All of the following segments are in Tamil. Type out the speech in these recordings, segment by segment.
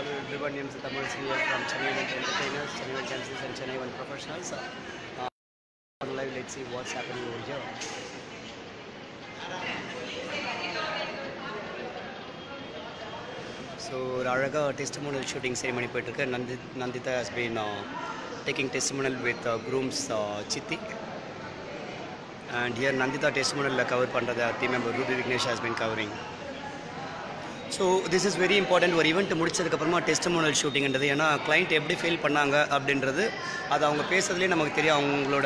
Hello everyone, name's Tamil Senior from Chennai Event Entertainers, Chennai Event Agencies and Chennai Event Professionals. Uh, on live, let's see what's happening over here. So ஒரு அழகாக டெஸ்டிமோனல் ஷூட்டிங் செரிமனி போயிட்டுருக்கு Nandhi Nanditha has been taking testimonial with grooms side and here Nanditha டெஸ்டிமோனலில் கவர் பண்ணுறத team member Ruby Vignesh has been covering so this is very important ஒரு ஈவெண்ட் முடிச்சதுக்கப்புறமா டெஸ்டமோனல் ஷூட்டிங்ன்றது ஏன்னா கிளைண்ட் எப்படி ஃபீல் பண்ணாங்க அப்படின்றது அது அவங்க பேசுறதுலேயே நமக்கு தெரியும் அவங்களோட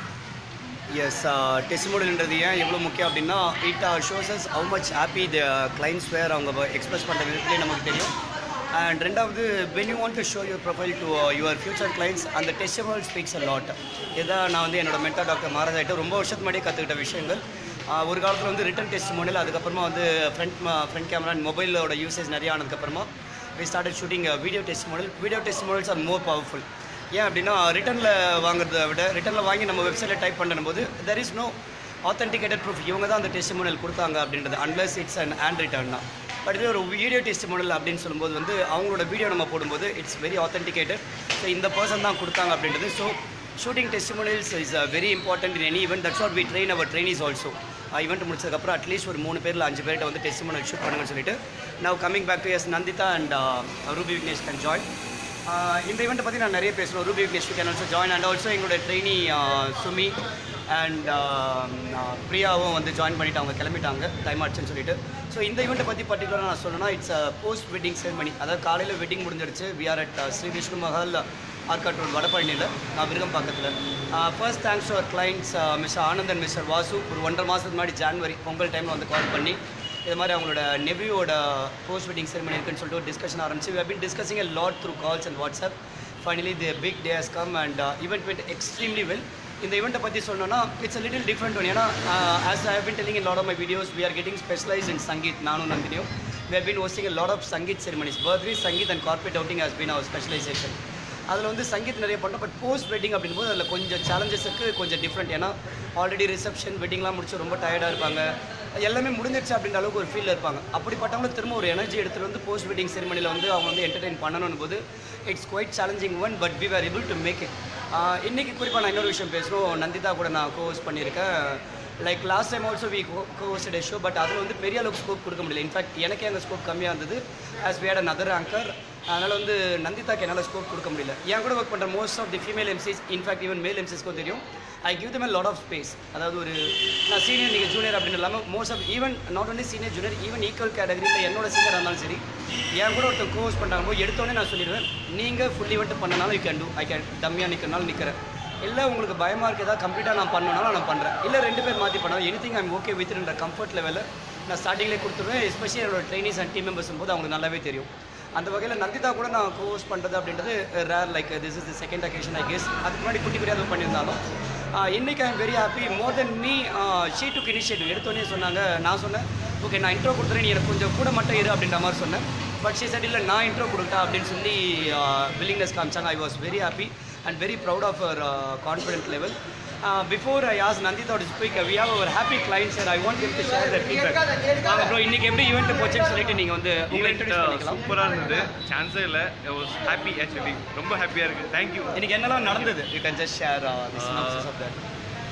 எஸ் டெஸ்டிமோனல்ன்றது ஏன் எவ்வளோ முக்கியம் அப்படின்னா it shows how much happy the clients where அவங்க எக்ஸ்பிரஸ் பண்ணுற விதத்துலேயே நமக்கு தெரியும் அண்ட் ரெண்டாவது when you want to show your profile to your future clients அந்த டெஸ்டிமோனல் ஸ்பீக்ஸ் அ லாட் இதான் நான் வந்து என்னோட மென்டா டாக்டர் மாரதாயிட்ட ரொம்ப வருஷத்துக்கு முன்னாடியே கற்றுக்கிட்ட விஷயங்கள் ஆஹ் ஒரு காலத்தில் வந்து ரிட்டன் டெஸ்ட் மோனில் அதுக்கப்புறமா வந்து ஃப்ரண்ட் ஃப்ரண்ட் கேமரா அண்ட் மொபைலோட யூசேஜ் நிறைய ஆனதுக்கப்புறமா we started shooting video testimonial video testimonials are more powerful ஏன் அப்படின்னா ரிட்டனில் வாங்குறத விட ரிட்டனில் வாங்கி நம்ம வெப்சைட்டில் டைப் பண்ணும்போது there is no authenticated proof இவங்க தான் அந்த டெஸ்ட் மாடல் கொடுத்தாங்க அப்படின்றது unless it's and handwritten தான் பட் இதே ஒரு வீடியோ டெஸ்ட் மாடல் அப்படின்னு சொல்லும்போது வந்து அவங்களோட வீடியோ நம்ம போடும்போது இட்ஸ் வெரி ஆத்தென்டிகேட்டட் ஸோ இந்த பர்சன் தான் கொடுத்தாங்க அப்படின்றது so shooting testimonials is very important in any event that's what we train our trainees also event முடிச்சதுக்கப்புறம் அட்லீஸ்ட் ஒரு மூணு பேரில் அஞ்சு பேர்கிட்ட வந்து டெஸ்டிமோனியல் ஷூட் பண்ணுங்கன்னு சொல்லிட்டு now coming back to yes Nanditha and Ruby Vignesh can join இந்த ஈவெண்ட்டை பற்றி நான் நிறைய பேசணும் Ruby Vignesh can also join and also எங்களோட ட்ரெயினி சுமி அண்ட் பிரியாவும் வந்து ஜாயின் பண்ணிட்டு அவங்க கிளம்பிட்டாங்க டைம் ஆச்சுன்னு சொல்லிட்டு ஸோ இந்த ஈவெண்ட்டை பற்றி பர்டிகுலராக நான் சொல்லணும்னா இட்ஸ் போஸ்ட் வெட்டிங் செரமனி அதாவது காலையில் வெட்டிங் முடிஞ்சிருச்சு we are at Sri Vishnu Mahal Arcot road வடபழனியில் நான் விருகம் பக்கத்தில் first thanks to our clients mister Anandan mister Vasu ஒரு ஒன்றரை மாதத்துக்கு முன்னாடி ஜான்வரி பொங்கல் டைமில் வந்து கால் பண்ணி இது மாதிரி அவங்களோட நெவியோட போஸ்ட் வெட்டிங் செரமனி இருக்குன்னு சொல்லிட்டு ஒரு டிஸ்கஷன் ஆரம்பிச்சு we been discussing a lot through calls and WhatsApp finally the big day has come and event went extremely well இந்த ஈவெண்ட்டை பற்றி சொல்லணும்னா it's a little different one ஏன்னா as I have been telling in lot of my videos we are getting specialized in sangeet நானும் நந்தினியும் we have been hosting a lot of Sangeet ceremonies birthday Sangeet and corporate outing has been our specialization அதில் வந்து சங்கீத் நிறைய பண்ணோம் பட் போஸ்ட் வெட்டிங் அப்படின்போது அதில் கொஞ்சம் சேலஞ்சஸுக்கு கொஞ்சம் டிஃப்ரெண்ட் ஏன்னா ஆல்ரெடி ரிசப்ஷன் வெட்டிங்லாம் முடிச்சு ரொம்ப டயர்டாக இருப்பாங்க எல்லாமே முடிஞ்சிருச்சு அப்படின்ற அளவுக்கு ஒரு ஃபீலில் இருப்பாங்க அப்படிப்பட்டவங்களும் திரும்ப ஒரு எனர்ஜி எடுத்துகிட்டு வந்து போஸ்ட் வெட்டிங் செரிமனியில் வந்து அவங்க வந்து என்டர்டெயின் பண்ணணும் போது it's quite challenging one but we are able to make it இன்றைக்கி குறிப்பாக நான் இன்னொரு விஷயம் பேசணும் நந்திதா கூட நான் கோஸ் பண்ணியிருக்கேன் like last time also we hosted show but அதில் வந்து பெரிய அளவுக்கு ஸ்கோப் கொடுக்க முடியல இன்ஃபேக்ட் எனக்கே அந்த ஸ்கோப் கம்மியாக இருந்தது as we had another anchor அதனால் வந்து நந்திதாக்கு என்னால் ஸ்கோப் கொடுக்க முடியல என் கூட ஒர்க் பண்ணுற most of the female MCs in fact even male எம்சிஸ்க்கும் தெரியும் I give them a lot of space அதாவது ஒரு நான் சீனியர் நீங்கள் ஜூனியர் அப்படின்னு இல்லாமல் most of even not only senior junior even equal கேட்டகரியில் என்னோட சீனியர் இருந்தாலும் சரி என் கூட ஒருத்தர் கோர்ஸ் பண்ணுறாங்க போது எடுத்தோடனே நான் சொல்லிடுவேன் நீங்கள் ஃபுல் ஈவெண்ட் பண்ணனாலும் you can do I can டம்மியாக நிற்கிறனாலும் நிற்கிறேன் இல்லை உங்களுக்கு பயமாக இருக்குது ஏதாவது கம்ப்ளீட்டாக நான் பண்ணணும்னாலும் நான் பண்ணுறேன் இல்லை ரெண்டு பேர் மாற்றி பண்ணாலும் எனி திங் ஐம் ஓகே வித்ன்ற கம்ஃபர்ட் லெவலில் நான் ஸ்டார்டிங்லேயே கொடுத்துருவேன் எஸ்பெஷலி என்னோட ட்ரைனிஸ் அண்ட் டீம் மெம்பர்ஸ் போது அவங்களுக்கு நல்லாவே தெரியும் அந்த வகையில் நந்திதா கூட நான் கோர்ஸ் பண்ணுறது அப்படின்றது rare like this is the second occasion I guess அதுக்கு முன்னாடி குட்டி குட்டியாக எதுவும் பண்ணியிருந்தாலும் ஆஹ் இன்னைக்கு I'm very happy more than me she took initiative எடுத்தோடனே சொன்னாங்க நான் சொன்னேன் ஓகே நான் இன்ட்ரோ கொடுத்துறேன் நீ எனக்கு கொஞ்சம் கூட மட்டும் இரு அப்படின்ற மாதிரி சொன்னேன் பட் ஷீ சைட் இல்லை நான் இன்ட்ரோ கொடுத்தா அப்படின்னு சொல்லி வில்லிங்னஸ் காமிச்சாங்க I was very happy and very proud of our confident level before I ask Nanditha to speak we have our happy client sir I want to share the feedback bro இன்னைக்கு எப்படி ஈவெண்ட் போச்சுன்னு சொல்லிட்டு நீங்கள் வந்து உங்களை இன்ட்ரடியூஸ் பண்ணிக்கலாம் சூப்பராக இருந்தது சான்ஸே இல்லை வாஸ் ஹாப்பி ஆக்சுவலி ரொம்ப ஹாப்பியாக இருக்குது தேங்க்யூ இன்னைக்கு என்னெல்லாம் நடந்தது you can just share the synopsis of that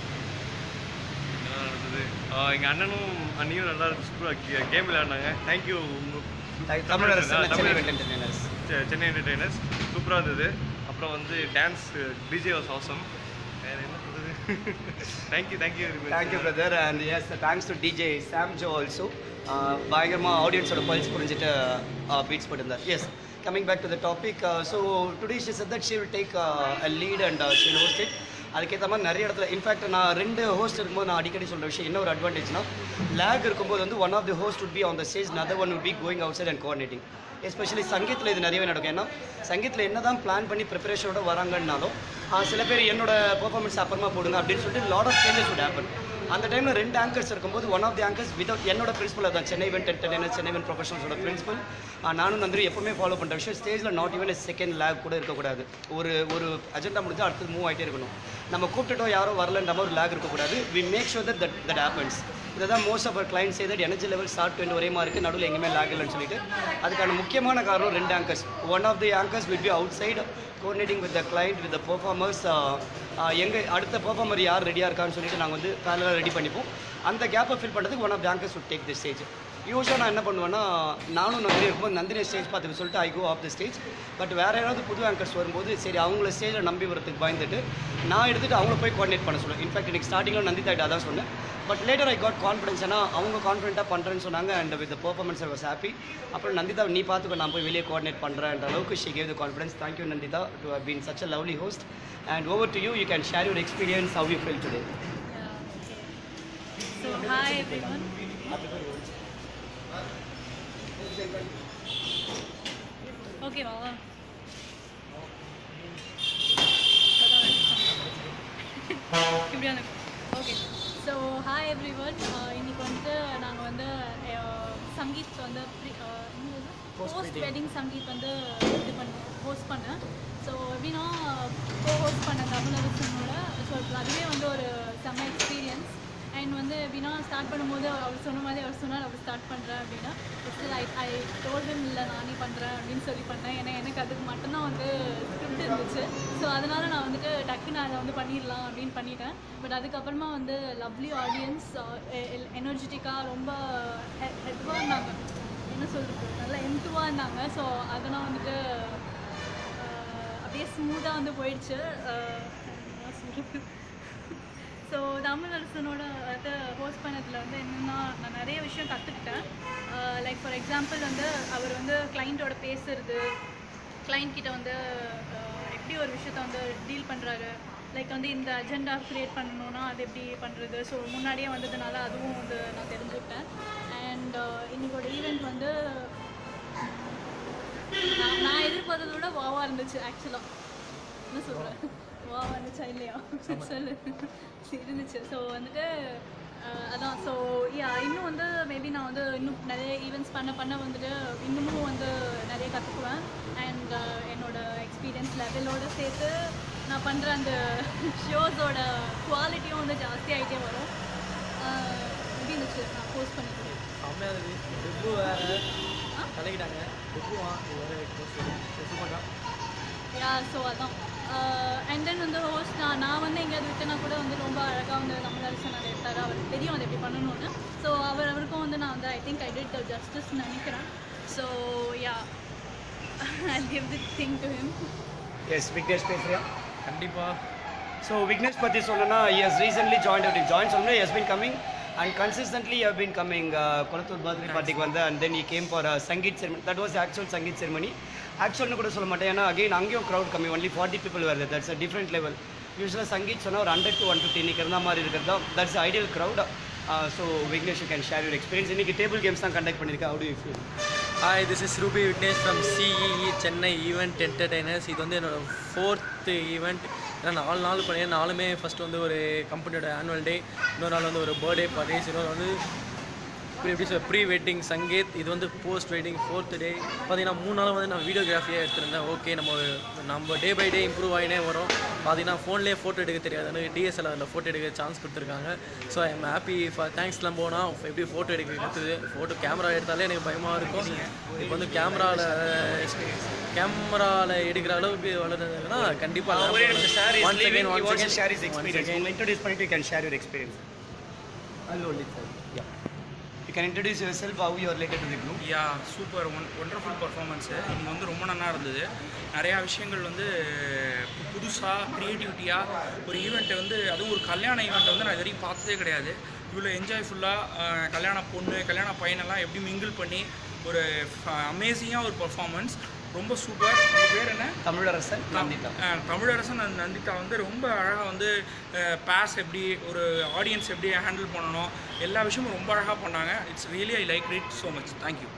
என்ன நடந்தது எங்கள் அண்ணனும் அண்ணியும் நல்லா சூப்பராக கேம் விளையாடினாங்க தேங்க்யூ தமிழ் அரசு சென்னை என்டர்டெய்னர்ஸ் சென்னை என்டர்டைனர்ஸ் சூப்பராக இருந்தது அப்புறம் வந்து டான்ஸ் டிஜே வாஸ் ஆசம் வேறு என்ன சொல்கிறது thank you thank you thank you brother and yes thanks to DJ Sam Jo also பயங்கரமாக ஆடியன்ஸோட பல்ஸ் புரிஞ்சுட்டு பீட்ஸ் போட்டிருந்தார் yes coming back to the topic so today she said that she will take uh, a lead and uh, she will host it அதுக்கேற்ற மாதிரி நிறைய இடத்துல இன்ஃபேக்ட் நான் ரெண்டு ஹோஸ்ட் இருக்கும்போது நான் அடிக்கடி சொல்கிற விஷயம் என்ன ஒரு அட்வான்டேஜ்னா லேக் இருக்கும்போது வந்து one of the host would be on the stage another one would be going outside and coordinating especially சங்கீத்தில் இது நிறையவே நடக்கும் ஏன்னா சங்கீத்தில் என்ன தான் பிளான் பண்ணி ப்ரிப்பரேஷனோட வராங்கன்னாலும் ஆஹ் சில பேர் என்னோட பெர்ஃபார்மன்ஸ் அப்புறமா போடுங்க அப்படின்னு சொல்லிட்டு lot of changes would happen அந்த டைமில் ரெண்டு ஆங்கர்ஸ் இருக்கும்போது one of the anchors without என்னோட பிரின்சிபல் அதான் Chennai event entertainer Chennai event ப்ரொஃபஷனல்ஸோட பிரின்சிபல் நானும் நந்திரி எப்பவுமே ஃபாலோ பண்ணுற விஷயம் ஸ்டேஜில் நாட் ஈவன் செகண்ட் லேக் கூட இருக்கக்கூடாது ஒரு ஒரு அஜெண்டா முடிஞ்சால் அடுத்து மூவ் ஆகிட்டே இருக்கணும் நம்ம கூப்பிட்டுட்டோம் யாரோ வரலன்ற மாதிரி ஒரு லேக் இருக்கக்கூடாது we make sure that that that happens இதை தான் most of our client said that energy level start to ஒரே மாதிரி இருக்குது நடுவில் எங்கேயுமே லேக் இல்லைன்னு சொல்லிட்டு அதுக்கான முக்கியமான காரணம் ரெண்டு anchors one of the anchors will be outside coordinating with the client with the performers எங்கள் அடுத்த பெர்ஃபார்மர் யார் ரெடியாக இருக்கான்னு சொல்லிட்டு நாங்கள் வந்து காலையில் ரெடி பண்ணிப்போம் அந்த கேப்பை ஃபில் பண்ணுறதுக்கு one of the anchors would take the stage யூஸ்வலாக நான் என்ன பண்ணுவேன்னா நானும் நந்தினி இருக்கும்போது நந்தினி ஸ்டேஜ் பார்த்துட்டு சொல்லிட்டு I go off the stage but வேறு யாராவது புது ஆங்கர்ஸ் வரும்போது சரி அவங்கள ஸ்டேஜில் நம்பி வரதுக்கு பயந்துட்டு நான் எடுத்துகிட்டு அவங்கள போய் கோஆர்டினேட் பண்ண சொல்லுவேன் இன்ஃபேக்ட் எனக்கு ஸ்டார்டிங்கில் நந்திதா கிட்ட அதான் சொன்னேன் but later I got confidence ஏன்னா அவங்க கான்ஃபிடென்ட்டாக பண்ணுறேன்னு சொன்னாங்க and with performance I was happy அப்புறம் நந்திதா நீ பார்த்துக்கோ நான் போய் வெளியே கோஆர்டினேட் பண்ணுறேன்ற அளவுக்கு she gave the confidence thank you Nanditha to have been such a lovely host and over to you you can share your experience how you feel today Yeah, okay. So, hi everyone. Okay, வா இப்படி வந்து okay so hi everyone இன்னைக்கு வந்து நாங்கள் வந்து அஹ், சங்கீத் வந்து போஸ்ட் வெட்டிங் சங்கீத் வந்து இது பண்ண ஹோஸ்ட் பண்ணேன் ஸோ எப்படின்னா கோ ஹோஸ்ட் பண்ண தமிழரசனோட ஸோ அதுவே வந்து ஒரு செம்ம எக்ஸ்பீரியன்ஸ் அண்ட் வந்து எப்படின்னா ஸ்டார்ட் பண்ணும்போது அவர் சொன்ன மாதிரி அவர் சொன்னார் அவர் ஸ்டார்ட் பண்ணுறேன் அப்படின்னா ஃபஸ்ட்டு ஐ ஐ டோல்டும் இல்லை நானே பண்ணுறேன் அப்படின்னு சொல்லி பண்ணேன் ஏன்னா எனக்கு அதுக்கு மட்டும்தான் வந்து ஸ்கிரிப்ட் இருந்துச்சு ஸோ அதனால நான் வந்துட்டு டக்குன்னு அதை வந்து பண்ணிடலாம் அப்படின்னு பண்ணிட்டேன் பட் அதுக்கப்புறமா வந்து லவ்லி ஆடியன்ஸ் எனர்ஜெட்டிக்காக ரொம்ப ஹெட்வாக இருந்தாங்க என்ன சொல்கிறது நல்லா எம்துவாக இருந்தாங்க ஸோ அதெல்லாம் வந்துட்டு அஹ், அப்படியே ஸ்மூத்தாக வந்து போயிடுச்சு அஹ், என்ன சொல்றது? ஸோ தமிழரசனோட வந்து ஹோஸ்ட் பண்ணதில் வந்து என்னென்னா நான் நிறைய விஷயம் கற்றுக்கிட்டேன் லைக் ஃபார் எக்ஸாம்பிள் வந்து அவர் வந்து கிளைண்ட்டோட பேசுறது கிளைண்ட் கிட்ட வந்து அஹ், எப்படி ஒரு விஷயத்த வந்து டீல் பண்ணுறாரு லைக் வந்து இந்த அஜெண்டா க்ரியேட் பண்ணணும்னா அது எப்படி பண்ணுறது ஸோ முன்னாடியே வந்ததுனால அதுவும் வந்து நான் தெரிஞ்சுக்கிட்டேன் அண்ட் இன்னைக்கோட ஈவெண்ட் வந்து நான் நான் எதிர்பார்த்ததை விட வாவாக இருந்துச்சு ஆக்சுவலாக என்ன சொல்கிறேன் வாவா இருந்துச்சா இல்லையா சொல்லு இருந்துச்சு ஸோ வந்துட்டு அஹ், அதான் ஸோ யா இன்னும் வந்து மேபி நான் வந்து இன்னும் நிறைய ஈவெண்ட்ஸ் பண்ண பண்ண வந்துட்டு இன்னமும் வந்து நிறைய கற்றுக்குவேன் அண்ட் என்னோட எக்ஸ்பீரியன்ஸ் லெவலோடு சேர்த்து நான் பண்ணுற அந்த ஷோஸோட குவாலிட்டியும் வந்து ஜாஸ்தியாகிட்டே வரும் அஹ், எப்படி இருந்துச்சு நான் போஸ்ட் பண்ணிக்கிறேன் செம்மையாக இருக்குது டெப்பு வேறு கலக்கிட்டாங்க டெப்புவான் வேறு சூப்பர்டா யா ஸோ அதான் அண்ட் தென் வந்து ஹோஸ்ட் நான் நான் வந்து எங்கேயாவது விட்டுனா கூட வந்து ரொம்ப அழகாக வந்து தமிழரசன் அதை எடுத்தார் அவருக்கு தெரியும் அதை எப்படி பண்ணணும்னு ஸோ அவர் அவருக்கும் வந்து நான் வந்து I think I did justice நினைக்கிறேன் so yeah I give the thing to him yes Vignesh பேசுறியா கண்டிப்பாக ஸோ விக்னேஷ் பற்றி சொல்லணும்னா yes recently join out join சொல்லணும் yes been coming and consistently have been coming Kolathur birthday பார்ட்டிக்கு வந்து and then he came for sangeet ceremony that was actual sangeet ceremony ஆக்சுவல்னு கூட சொல்ல மாட்டேன் ஏன்னா அகைன் அங்கேயும் க்ரௌட் கம்மி ஒன்லி ஃபார்ட்டி பீப்பிள் வருது தட்ஸ் அ டிஃப்ரெண்ட் லெவல் யூஸ்வலாக சங்கீத் சொன்னால் ஒரு ஹண்ட்ரட் டு ஒன் ஃபிஃப்டி இன்றைக்கி இருந்த மாதிரி இருக்கிறது தான் that's ideal crowd so Vignesh you can share your experience இன்றைக்கி டேபிள் கேம்ஸ் தான் கண்டக்ட் பண்ணியிருக்கேன் how do you feel hi this is Ruby Vignesh from CEE Chennai event entertainers இது வந்து என்னோட ஃபோர்த்து ஈவெண்ட் ஏன்னா நாலு நாள் பண்ணி நாலுமே ஃபஸ்ட்டு வந்து ஒரு கம்பெனியோட ஆனுவல் டே இன்னொரு நாள் வந்து ஒரு பர்த்டே பார்ட்டிஸ் இன்னொரு வந்து ப்ரீ எப்படி சொல்ல ப்ரீ வெட்டிங் சங்கீத் இது வந்து போஸ்ட் வெட்டிங் ஃபோர்த் டே பார்த்தீங்கன்னா மூணு நாள் வந்து நான் வீடியோகிராஃபியாக எடுத்திருந்தேன் ஓகே நம்ம நம்ம டே பை டே இம்ப்ரூவ் ஆகினே வரும் பார்த்தீங்கன்னா ஃபோன்லேயே ஃபோட்டோ எடுக்க தெரியாது எனக்கு டிஎஸ்எல்ஆரில் ஃபோட்டோ எடுக்க சான்ஸ் கொடுத்துருக்காங்க so I am happy for தேங்க்ஸ்லாம் போனால் எப்படி ஃபோட்டோ எடுக்க கற்றுது ஃபோட்டோ கேமரா எடுத்தாலே எனக்கு பயமாக இருக்கும் இப்போ வந்து கேமராவில் கேமராவில் எடுக்கிற அளவுக்கு வளர்றதுன்னா கண்டிப்பாக ஒரே நிமிஷம் sir is Once again, leaving once you want again, share is once experience again. உங்களை இன்ட்ரோடியூஸ் பண்ணிட்டு you can share your experience I'll hold it, sir. Yeah. You can introduce yourself, how you are related to the group. Yeah super one wonderful performance இன்னைக்கு வந்து ரொம்ப நல்லா இருந்தது நிறையா விஷயங்கள் வந்து புதுசாக க்ரியேட்டிவிட்டியாக ஒரு ஈவெண்ட்டை வந்து அதுவும் ஒரு கல்யாண ஈவெண்ட்டை வந்து நான் இது வரைக்கும் பார்த்ததே கிடையாது இவ்வளோ என்ஜாய்ஃபுல்லாக கல்யாண பொண்ணு கல்யாண பையனெல்லாம் எப்படி மிங்கிள் பண்ணி ஒரு அமேசிங்காக ஒரு பர்ஃபார்மன்ஸ் ரொம்ப சூப்பர் உங்கள் பேர் என்ன தமிழரசன் நந்திதா அஹ் தமிழரசன் and நந்திதா வந்து ரொம்ப அழகாக வந்து பாஸ் எப்படி ஒரு ஆடியன்ஸ் எப்படி ஹேண்டில் பண்ணணும் எல்லா விஷயமும் ரொம்ப அழகாக பண்ணாங்க it's really I like it so much thank you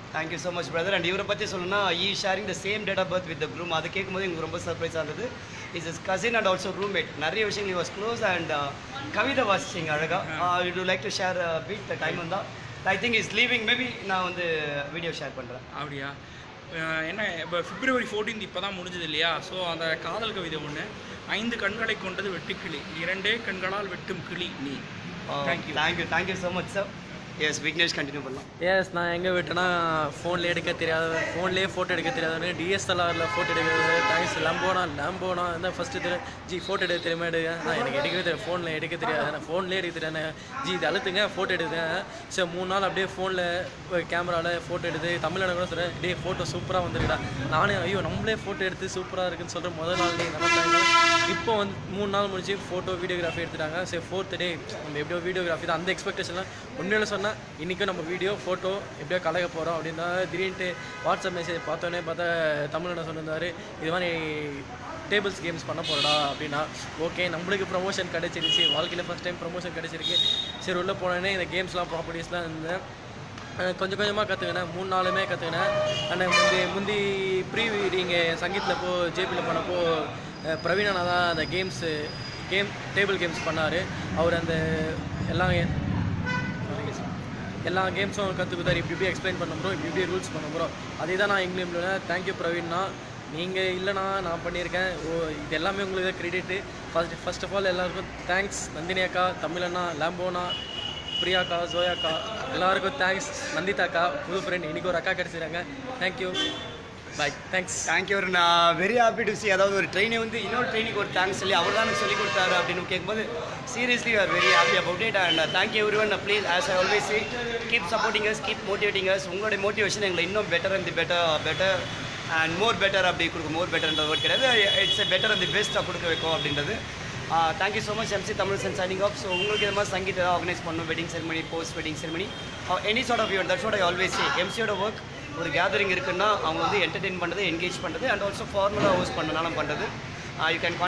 thank you so much brother and இவரை பற்றி சொல்லணும்னா he sharing the same date of birth with the groom அது கேட்கும்போது எங்களுக்கு ரொம்ப சர்ப்ரைஸாக இருந்தது is is cousin and also roommate நிறைய விஷயங்கள் வாஸ் க்ளோஸ் அண்ட் கவிதை வாசிச்சிங்க அழகாக you to like to share beat the time வந்தால் I think is leaving maybe நான் வந்து வீடியோ ஷேர் பண்ணுறேன் அப்படியா அஹ் என்ன இப்போ பிப்ரவரி 14th இப்போ தான் முடிஞ்சது இல்லையா ஸோ அந்த காதல் கவிதை ஒன்று ஐந்து கண்களை கொண்டது வெட்டுக்கிளி இரண்டே கண்களால் வெட்டும் கிளி நீ thank you thank you thank you so much sir yes Vignesh continue பண்ணலாம் எஸ் நான் எங்கே விட்டேன்னா ஃபோனில் எடுக்க தெரியாத ஃபோன்லேயே ஃபோட்டோ எடுக்க தெரியாதவனு டிஎஸ்எல்ஆரில் ஃபோட்டோ எடுக்கிறது தேங்க்ஸ் லம்போனா லம்போனா இந்த ஃபஸ்ட்டு தெரியும் ஜி ஃபோட்டோ எடுக்க தெரியுமா எடுக்க நான் எனக்கு எடுக்கவே தெரியும் ஃபோனில் எடுக்க தெரியாது நான் ஃபோன்லேயே எடுக்க தெரியாது ஜி இது அழுத்துங்க ஃபோட்டோ எடுங்க சரி மூணு நாள் அப்படியே ஃபோனில் கேமராவில் ஃபோட்டோ எடுத்து தமிழ்நாடு கூட சொல்கிறேன் டே ஃபோட்டோ சூப்பராக வந்துருக்கா நானே ஐயோ நம்மளே ஃபோட்டோ எடுத்து சூப்பராக இருக்குன்னு சொல்கிற முதல் நாள் நீ நல்லா இப்போ வந்து மூணு நாள் முடிச்சு ஃபோட்டோ வீடியோகிராஃபி எடுத்துட்டாங்க சரி ஃபோர்த் டே நம்ம எப்படியோ வீடியோகிராஃபி தான் அந்த எக்ஸ்பெக்டேஷன்லாம் உண்மையில சொன்னால் இன்றைக்கும் நம்ம வீடியோ ஃபோட்டோ எப்படியோ கலக்க போகிறோம் அப்படின்னா திடீர்னுட்டு வாட்ஸ்அப் மெசேஜ் பார்த்தோன்னே பார்த்தா தமிழ்நாடு சொன்னிருந்தார் இது மாதிரி டேபிள்ஸ் கேம்ஸ் பண்ண போகிறடா அப்படின்னா ஓகே நம்மளுக்கு ப்ரமோஷன் கிடச்சிருச்சு வாழ்க்கையில் ஃபஸ்ட் டைம் ப்ரமோஷன் கிடச்சிருக்கு சரி உள்ளே போனோடனே இந்த கேம்ஸ்லாம் ப்ராப்பர்ட்டிஸ்லாம் இருந்தேன் அஹ் கொஞ்சம் கொஞ்சமாக கற்றுக்கினேன் மூணு நாளுமே கற்றுக்கினேன் ஆனால் முந்தி முந்தி ப்ரீ இங்கே சங்கீத்தில் போ ஜேபியில் பண்ணப்போ அஹ் பிரவீன் அண்ணா தான் அந்த கேம்ஸு கேம் டேபிள் கேம்ஸ் பண்ணார் அவர் அந்த எல்லாம் எ- எல்லா கேம்ஸும் கற்றுக் கொடுத்தாரு இப்படி இப்படி எக்ஸ்பிளைன் பண்ண ப்ரோ இப்படி இப்படி ரூல்ஸ் பண்ண ப்ரோ அதே தான் நான் இங்கிலீஷில் தேங்க்யூ பிரவீன்னா நீங்கள் இல்லைனா நான் பண்ணியிருக்கேன் ஓ இது எல்லாமே உங்களுக்கு credit first first of all எல்லாருக்கும் தேங்க்ஸ் நந்தினி அக்கா தமிழண்ணா லேம்போனா பிரியாக்கா ஜோயாக்கா எல்லாருக்கும் தேங்க்ஸ் நந்திதாக்கா புது ஃப்ரெண்ட் இன்னைக்கு ஒரு அக்கா கிடச்சிருக்காங்க தேங்க்யூ பாய் தேங்க்ஸ் தேங்க்யூ நான் வெரி ஹாப்பி டு சி அதாவது ஒரு ட்ரெயினை வந்து இன்னொரு ட்ரெயினுக்கு ஒரு தேங்க்ஸ் சொல்லி அவர் தான் சொல்லி கொடுத்தாரு அப்படின்னு கேட்கும்போது seriously are very happy about it and thank you every one please as I always see keep supporting us keep motivating us உங்களுடைய மோட்டிவேஷன் எங்களை இன்னும் better and the better better and more better அப்படி கொடுக்கும் மோர் பெட்டர்ன்ற வேர்ட் கிடையாது இட்ஸ் பெட்டர் அண்ட் தி பெஸ்ட்டாக கொடுக்க வைக்கும் அப்படின்றது thank you so much MC Tamil Sun signing off so உங்களுக்கு இது மாதிரி சங்கீத் ஏதாவது ஆர்கனைஸ் பண்ணணும் wedding ceremony post wedding ceremony any sort of your that's what I always see எம்சியோட ஒர்க் ஒரு கேதரிங் இருக்குன்னா அவங்க வந்து என்டர்டெயின் பண்ணுறது என்கேஜ் பண்ணுறது அண்ட் ஆல்சோ ஃபார்முலா ஹோஸ்ட் பண்ணனாலும் பண்ணுறது யூ கேன்